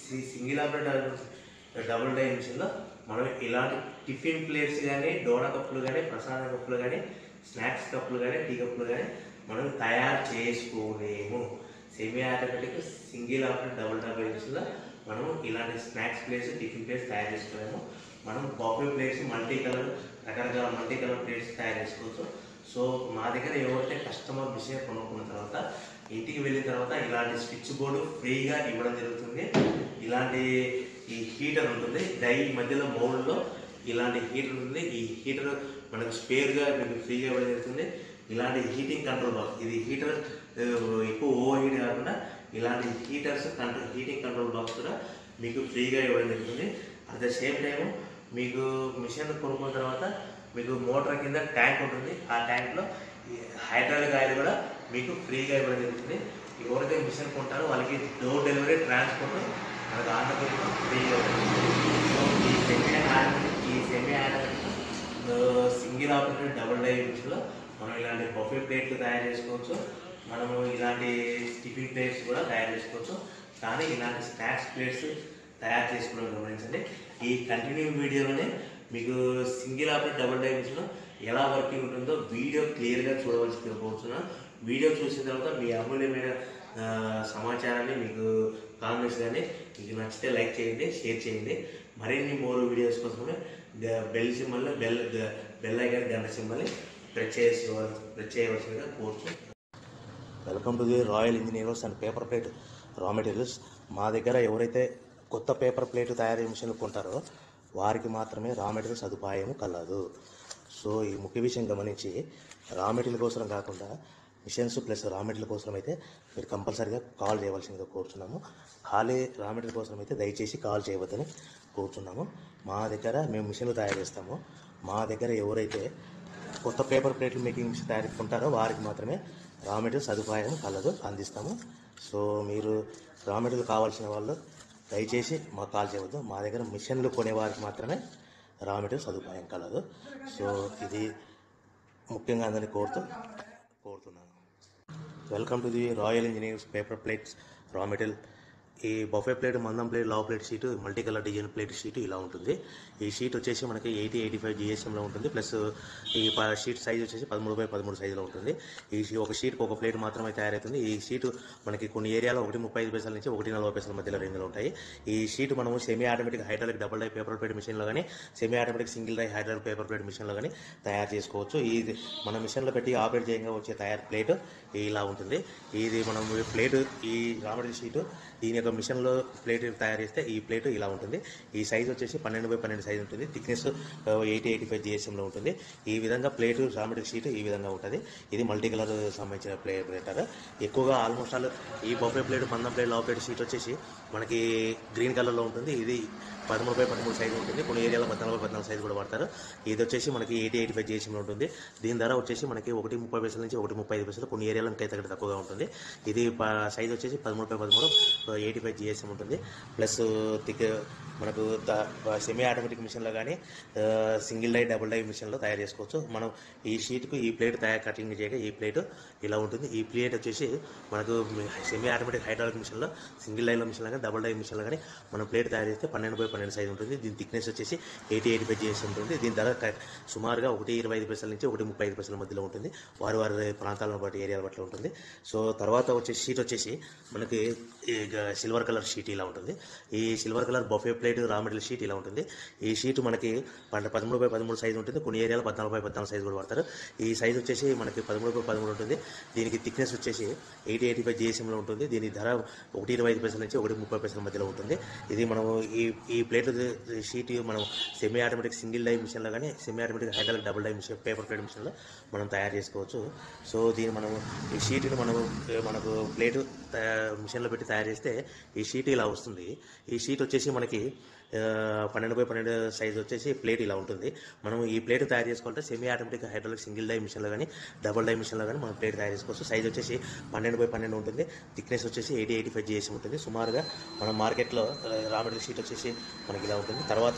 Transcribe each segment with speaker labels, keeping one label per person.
Speaker 1: C- single operator double die మిషన్లో మనం ఇలాంటి టిఫిన్ ప్లేట్స్ కానీ డోనా కప్పులు కానీ ప్రసాద కప్పులు కానీ స్నాక్స్ కప్పులు కానీ టీ కప్పులు కానీ మనం తయారు చేసుకోలేము semi automatic single operator double double మిషన్లో మనం ఇలాంటి స్నాక్స్ ప్లేట్స్ టిఫిన్ ప్లేట్స్ తయారు చేసుకోలేము మనం బఫే ప్లేట్స్ మల్టీ కలర్ రకరకాల మల్టీ కలర్ ప్లేట్స్ తయారు చేసుకోవచ్చు సో మా దగ్గర ఎవరైతే కస్టమర్ మిషన్ కొనుక్కున్న తర్వాత ఇంటికి వెళ్ళిన తర్వాత ఇలాంటి స్విచ్ బోర్డు ఫ్రీగా ఇవ్వడం జరుగుతుంది ఇలాంటి ఈ హీటర్ ఉంటుంది డై మధ్యలో మౌల్డ్లో ఇలాంటి హీటర్ ఉంటుంది ఈ హీటర్ మనకు స్పేర్గా మీకు ఫ్రీగా ఇవ్వడం జరుగుతుంది ఇలాంటి హీటింగ్ కంట్రోల్ బాక్స్ ఇది హీటర్ ఆ, ఎక్కువ ఓవర్ హీట్ కాకుండా ఇలాంటి heaters control heating control box కూడా మీకు ఫ్రీగా ఇవ్వడం జరుగుతుంది అట్ ద సేమ్ టైం మీకు మిషన్ కొనుక్కున్న తర్వాత మీకు మోటార్ కింద ట్యాంక్ ఉంటుంది ఆ ట్యాంక్లో హైడ్రాలిక్ ఆయిల్ కూడా మీకు ఫ్రీగా ఇవ్వడం జరుగుతుంది ఎవరైతే మిషన్ కొంటారో వాళ్ళకి డోర్ డెలివరీ ట్రాన్స్పోర్ట్ మనకు ఆంధ్రప్రదేశ్లో ఫ్రీగా ఉంటుంది సో ఈ సెమీ ఆటోమేటిక్ ఈ semi automatic single operator double die మిషన్లో మనం ఇలాంటి బఫే ప్లేట్లు తయారు చేసుకోవచ్చు మనము ఇలాంటి టిఫిన్ ప్లేట్స్ కూడా తయారు చేసుకోవచ్చు కానీ ఇలాంటి స్నాక్స్ ప్లేట్స్ తయారు చేసుకోవడం గమనించండి ఈ కంటిన్యూ వీడియోలోనే మీకు single operate double die machine ఎలా వర్కింగ్ ఉంటుందో వీడియో క్లియర్గా చూడవలసి కోరుతున్నాను వీడియో చూసిన తర్వాత మీ అమూల్యమైన ఆ, సమాచారాన్ని మీకు కామెంట్స్ కానీ మీకు నచ్చితే లైక్ చేయండి షేర్ చేయండి మరిన్ని మోర్ వీడియోస్ కోసమే the- bell symbol bell the- bell icon గంట సింబల్ని ప్రెస్ చేసుకోవాలి ప్రెస్ చేయవలసిందిగా కోరుతున్నాను welcome to the royal engineers and paper plate raw materials మా దగ్గర ఎవరైతే కొత్త పేపర్ ప్లేట్ తయారీ మిషన్లు కొంటారో వారికి మాత్రమే రా మెటీరియల్ సదుపాయం కలదు సో ఈ ముఖ్య విషయం గమనించి రా మెటీరియల్ కోసం కాకుండా మిషన్స్ ప్లస్ రా మెటీరియల్ కోసం అయితే మీరు కంపల్సరీగా కాల్ చేయవలసిందిగా కోరుతున్నాము ఖాళీ రా మెటీరియల్ కోసం అయితే దయచేసి కాల్ చేయవద్దని కోరుతున్నాము మా దగ్గర మేము మిషన్లు తయారు చేస్తాము మా దగ్గర ఎవరైతే కొత్త పేపర్ ప్లేట్లు మేకింగ్ మిషన్ తయారు కొంటారో వారికి మాత్రమే రా మెటీరియల్ సదుపాయం కలదు అందిస్తాము సో మీరు రా మెటీరియల్ కావాల్సిన వాళ్ళు దయచేసి మాకు కాల్ చేయవద్దు మా దగ్గర మిషన్లు కొనే వారికి మాత్రమే రా మెటీరియల్ సదుపాయం కలదు సో ఇది ముఖ్యంగా అందరినీ కోరుతూ కోరుతున్నాను welcome to the royal engineers paper plates raw material ఈ బఫే ప్లేట్ మందం ప్లేట్ లావ్ plate sheet multi colour design plate sheet ఇలా ఉంటుంది ఈ షీట్ వచ్చేసి మనకి ఎయిటీ ఎయిటీ ఫైవ్ జిఎస్ఎంలో ఉంటుంది ప్లస్ ఈ ప- షీట్ సైజ్ వచ్చేసి పదమూడు బై పదమూడు సైజులో ఉంటుంది ఈ షీ- ఒక షీట్కి ఒక ప్లేట్ మాత్రమే తయారవుతుంది ఈ షీట్ మనకి కొన్ని ఏరియాలో ఒకటి ముప్పై ఐదు పైసల నుంచి ఒకటి నలభై పైసల మధ్యలో రేంజ్లో ఉంటాయి ఈ షీట్ మనము semi automatic hydraulic double die paper plate మిషన్లో కానీ semi automatic single die hydraulic paper plate మిషన్లో కానీ తయారు చేసుకోవచ్చు ఇది మన మిషన్లో పెట్టి ఆపరేట్ చేయంగా వచ్చే తయారు ప్లేట్ ఇలా ఉంటుంది ఇది మనం ఈ ప్లేట్ ఈ రామడి షీట్ దీని యొక్క మిషన్లో ప్లేట్ తయారు చేస్తే ఈ ప్లేట్ ఇలా ఉంటుంది ఈ సైజ్ వచ్చేసి పన్నెండు బై పన్నెండు సైజ్ ఉంటుంది థిక్నెస్ ఎయిటీ ఎయిటీ ఫైవ్ జిఎస్ఎంలో ఉంటుంది ఈ విధంగా ప్లేట్ రామడి షీట్ ఈ విధంగా ఉంటుంది ఇది మల్టీ కలర్ సంబంధించిన ప్లే ప్లేటర్ ఎక్కువగా ఆల్మోస్ట్ ఆల్ ఈ బొఫే ప్లేట్ మందం ప్లేట్ లావ్ ప్లేట్ షీట్ వచ్చేసి మనకి గ్రీన్ కలర్లో ఉంటుంది ఇది పదమూడు బై పదమూడు సైజు ఉంటుంది కొన్ని ఏరియాలో పద్నాలుగు బై పద్నాలుగు సైజు కూడా వాడతారు ఇది వచ్చేసి మనకి ఎయిటీ ఎయిటీ ఫైవ్ జిఎస్ఎంలో ఉంటుంది దీని ధర వచ్చేసి మనకి ఒకటి ముప్పై పైసల నుంచి ఒకటి ముప్పై ఐదు పైసలు కొన్ని ఏరియాలో ఇంకా తగ్గ తక్కువగా ఉంటుంది ఇది సైజ్ వచ్చేసి పదమూడు బై పదమూడు ఎయిటీ ఫైవ్ జిఎస్ఎం ఉంటుంది ప్లస్ థిక్ మనకు సెమీ ఆటోమేటిక్ మిషన్లో కానీ సింగిల్ డై డబుల్ డై మిషన్లో తయారు చేసుకోవచ్చు మనం ఈ షీట్కు ఈ ప్లేట్ తయారు కటింగ్ చేయక ఈ ప్లేట్ ఇలా ఉంటుంది ఈ ప్లేట్ వచ్చేసి మనకు సెమీ ఆటోమేటిక్ హైడ్రాలిక్ మిషన్లో సింగిల్ డైలో మిషన్లో కానీ డబుల్ డై మిషన్లో కానీ మనం ప్లేట్ తయారు చేస్తే పన్నెండు బై పన్నెండు సైజ్ ఉంటుంది దీని థిక్నెస్ వచ్చేసి ఎయిటీ ఎయిటీ ఫైవ్ జిఎస్ ఉంటుంది దీని ధర క- సుమారుగా ఒకటి ఇరవై ఐదు పైసల నుంచి ఒకటి ముప్పై ఐదు పైసల మధ్యలో ఉంటుంది వారి వారి ప్రాంతాలను బట్టి ఏరియాల బట్టి ఉంటుంది సో తర్వాత వచ్చే షీట్ వచ్చేసి మనకి ఈ గ- సిల్వర్ కలర్ షీట్ ఇలా ఉంటుంది ఈ silver colour buffet plate raw material sheet ఇలా ఉంటుంది ఈ షీట్ మనకి పద- పదమూడు బై పదమూడు సైజ్ ఉంటుంది కొన్ని ఏరియాలో పద్నాలుగు బై పద్నాలుగు సైజ్ కూడా వాడతారు ఈ సైజ్ వచ్చేసి మనకి పదమూడు బై పదమూడు ఉంటుంది దీనికి థిక్నెస్ వచ్చేసి ఎయిటీ ఎయిటీ ఫైవ్ జిఎస్ఎంలో ఉంటుంది దీని ధర ఒకటి ఇరవై ఐదు పైసల నుంచి ఒకటి ముప్పై పైసల మధ్యలో ఉంటుంది ఇది మనం ఈ ఈ ప్లేట్ షీట్ మనం సెమీ ఆటోమేటిక్ సింగిల్ డై మిషన్లో కానీ semi automatic hydraulic double die machine paper plate మిషన్లో మనం తయారు చేసుకోవచ్చు సో దీన్ని మనం ఈ షీట్ని మనం ఏ, మనకు ప్లేట్ మిషన్లో పెట్టి తయారు చేస్తే ఈ షీట్ ఇలా వస్తుంది ఈ షీట్ వచ్చేసి మనకి ఆ, పన్నెండు బై పన్నెండు సైజ్ వచ్చేసి ప్లేట్ ఇలా ఉంటుంది మనం ఈ ప్లేట్ తయారు చేసుకోవాలంటే semi automatic hydraulic single die మిషన్లో కానీ డబుల్ డై మిషన్లో కానీ మనం ప్లేట్ తయారు చేసుకోవచ్చు సైజ్ వచ్చేసి పన్నెండు బై పన్నెండు ఉంటుంది థిక్నెస్ వచ్చేసి ఎయిటీ ఎయిటీ ఫైవ్ జిఎస్ ఉంటుంది సుమారుగా మన మార్కెట్లో రా మెటీరియల్ షీట్ వచ్చేసి మనకి ఇలా ఉంటుంది తర్వాత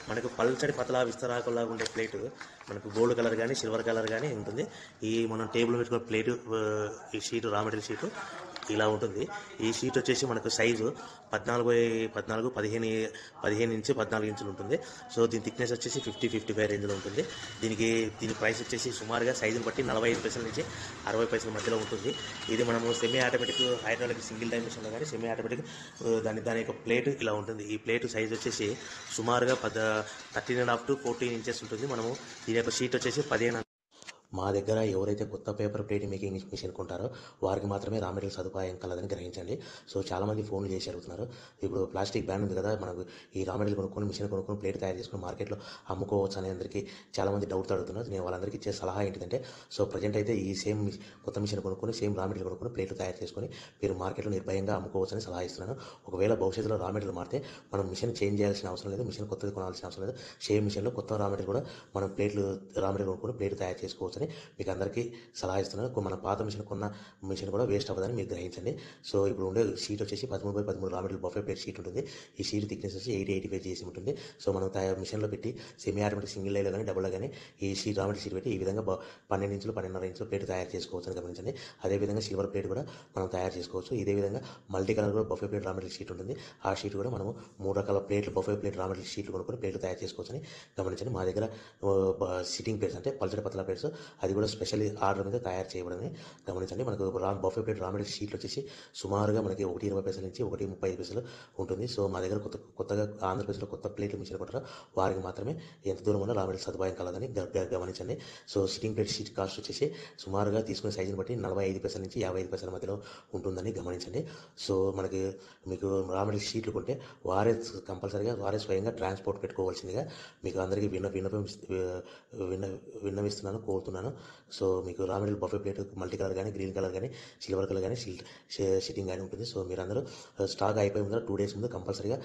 Speaker 1: మనకు పల్చడి పతలా విస్తరాకులాగా ఉండే ప్లేటు మనకు గోల్డ్ కలర్ కానీ సిల్వర్ కలర్ కానీ ఉంటుంది ఈ మనం టేబుల్ పెట్టుకున్న ప్లేటు ఆ, ఈ షీటు రా మెటీరియల్ షీటు ఇలా ఉంటుంది ఈ షీట్ వచ్చేసి మనకు సైజు పద్నాలుగు బై పద్నాలుగు పదిహేను పదిహేను ఇంచు పద్నాలుగు ఇంచులు ఉంటుంది సో దీని థిక్నెస్ వచ్చేసి ఫిఫ్టీ ఫిఫ్టీ ఫైవ్ రేంజ్లో ఉంటుంది దీనికి దీని ప్రైస్ వచ్చేసి సుమారుగా సైజుని బట్టి నలభై ఐదు పైసల నుంచి అరవై పైసల మధ్యలో ఉంటుంది ఇది మనము సెమీ ఆటోమేటిక్ హైడ్రాలిక్ సింగిల్ డైమెన్షన్లో కానీ సెమీ ఆటోమేటిక్ ఆ, దాని దాని యొక్క ప్లేట్ ఇలా ఉంటుంది ఈ ప్లేట్ సైజ్ వచ్చేసి సుమారుగా పద thirteen and half to fourteen inches ఉంటుంది మనము దీని యొక్క షీట్ వచ్చేసి పదిహేను మా దగ్గర ఎవరైతే కొత్త పేపర్ ప్లేట్ మేకింగ్ మిషన్ కొంటారో వారికి మాత్రమే రా మెటీరియల్ సదుపాయం కలదని గ్రహించండి సో చాలామంది ఫోన్లు చేసి అడుగుతున్నారు ఇప్పుడు ప్లాస్టిక్ బ్యాన్ ఉంది కదా మనకు ఈ రా మెటీరియల్ కొనుక్కొని మిషన్ కొనుక్కొని ప్లేట్ తయారు చేసుకుని మార్కెట్లో అమ్ముకోవచ్చు అనే అందరికీ చాలామంది డౌట్ అడుగుతున్నారు నేను వాళ్ళందరికీ ఇచ్చే సలహా ఏంటిదంటే సో ప్రజెంట్ అయితే ఈ సేమ్ కొత్త మిషన్ కొనుక్కొని సేమ్ రా మెటీరియల్ కొనుక్కొని ప్లేట్లు తయారు చేసుకొని మీరు మార్కెట్లో నిర్భయంగా అమ్ముకోవచ్చు అని సలహా ఇస్తున్నాను ఒకవేళ భవిష్యత్తులో రా మెటీరియల్ మారితే మనం మిషన్ చేంజ్ చేయాల్సిన అవసరం లేదు మిషన్ కొత్తది కొనాల్సిన అవసరం లేదు సేమ్ మిషన్లో కొత్త రా మెటీరియల్ కూడా మనం ప్లేట్లు రా మెటీరియల్ కొనుక్కొని ప్లేట్ తయారు చేసుకోవచ్చు అని మీకు అందరికీ సలహా ఇస్తున్నాను కొ- మన పాత మిషన్ కొన్న మిషన్ కూడా వేస్ట్ అవ్వదని మీరు గ్రహించండి సో ఇప్పుడు ఉండే షీట్ వచ్చేసి పదమూడు బై పదమూడు రా మెటీరియల్ బఫే ప్లేట్ షీట్ ఉంటుంది ఈ షీట్ థిక్నెస్ వచ్చి ఎయిటీ ఎయిటీ ఫైవ్ చేసి ఉంటుంది సో మనం తయారు మిషన్లో పెట్టి సెమీ ఆటోమేటిక్ సింగిల్ లైలో కానీ డబుల్ కానీ ఈ షీట్ రా మెటీరియల్ షీట్ పెట్టి ఈ విధంగా బ- పన్నెండు ఇంచులు పన్నెండున్నర ఇంచులు ప్లేట్ తయారు చేసుకోవచ్చు అని గమనించండి అదేవిధంగా సిల్వర్ ప్లేట్ కూడా మనం తయారు చేసుకోవచ్చు ఇదే విధంగా మల్టీ కలర్ కూడా buffet plate raw material sheet ఉంటుంది ఆ షీట్ కూడా మనము మూడు రకాల ప్లేట్లు బఫే ప్లేట్ రా మెటీరియల్ షీట్లు కొనుక్కొని ప్లేట్లు తయారు చేసుకోవచ్చు అని గమనించండి మా దగ్గర సిట్టింగ్ ప్లేట్స్ అంటే పల్చడి పతల ప్లేట్స్ అది కూడా స్పెషల్ ఆర్డర్ మీద తయారు చేయబడింది గమనించండి మనకు రా బఫే ప్లేట్ రా మెటీరియల్ షీట్లు వచ్చేసి సుమారుగా మనకి ఒకటి ఇరవై పైసల నుంచి ఒకటి ముప్పై ఐదు పైసలు ఉంటుంది సో మా దగ్గర కొత్త కొత్తగా ఆంధ్రప్రదేశ్లో కొత్త ప్లేట్లు మిషన్ కొంటారో వారికి మాత్రమే ఎంత దూరం ఉన్నా రా మెటీరియల్ సదుపాయం కలదని గ- గ- గమనించండి so sitting plate sheet cost వచ్చేసి సుమారుగా తీసుకునే సైజుని బట్టి నలభై ఐదు పైసల నుంచి యాభై ఐదు పైసల మధ్యలో ఉంటుందని గమనించండి సో మనకి మీకు రా మెటీరియల్ షీట్లు కొంటే వారే కంపల్సరీగా వారే స్వయంగా ట్రాన్స్పోర్ట్ పెట్టుకోవాల్సిందిగా మీకు అందరికీ విన్న విన్నపం విన్న విన్నవిస్తున్నాను కోరుతున్నాను సో మీకు raw material buffet plate multi colour కానీ గ్రీన్ కలర్ కానీ సిల్వర్ కలర్ కానీ సిట్టింగ్ కానీ ఉంటుంది సో మీరందరూ స్టాక్ అయిపోయి ముందర టూ డేస్ ముందు కంపల్సరీగా